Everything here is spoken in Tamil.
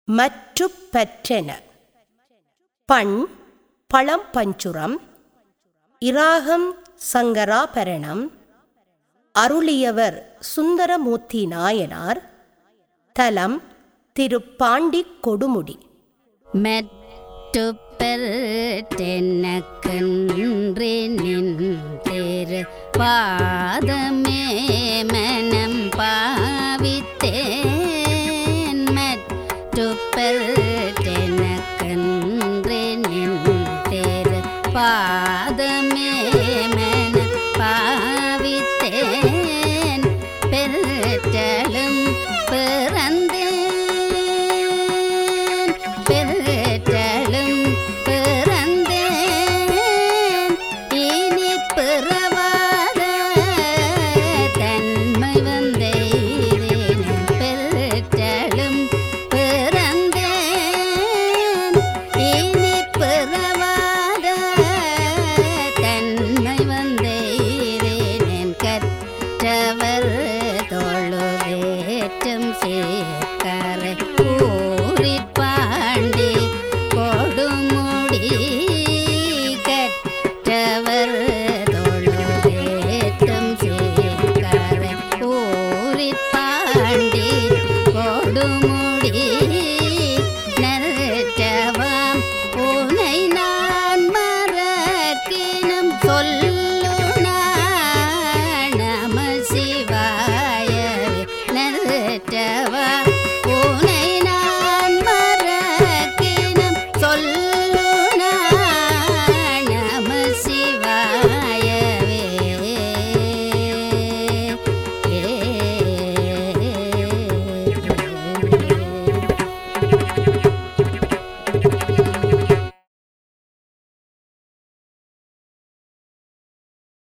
மற்றுப் பற்றென பண் பழம்பஞ்சுரம் இராகம் சங்கராபரணம் அருளியவர் சுந்தரமூர்த்தி நாயனார் தலம் திருப்பாண்டிக் கொடுமுடி மெட்டுப்பெற்றெனக்கன்றே நின் திரு பாதமே மனம் பாவித்தேன் மெட்டுப்பெற்றெனக்கன்றே நின் திரு பாதமே மனம் பாவித்தேன் பெற்றலும் பிறந்தேன் பெற்றலும் பிறந்தேன் இனி பிறவாத தன்மை வந்தேன் பெற்றலும் பிறந்தேன் இனி பிறவாத தன்மை வந்தேன் கற்றவர் தொழுவேற்றும் சேர்க்கரை ஊரிற் பாண்டி கொடுமுடி கற்றவர் தொழுவேற்றும் சேர்க்கரை ஊரிற் பாண்டி கொடுமுடி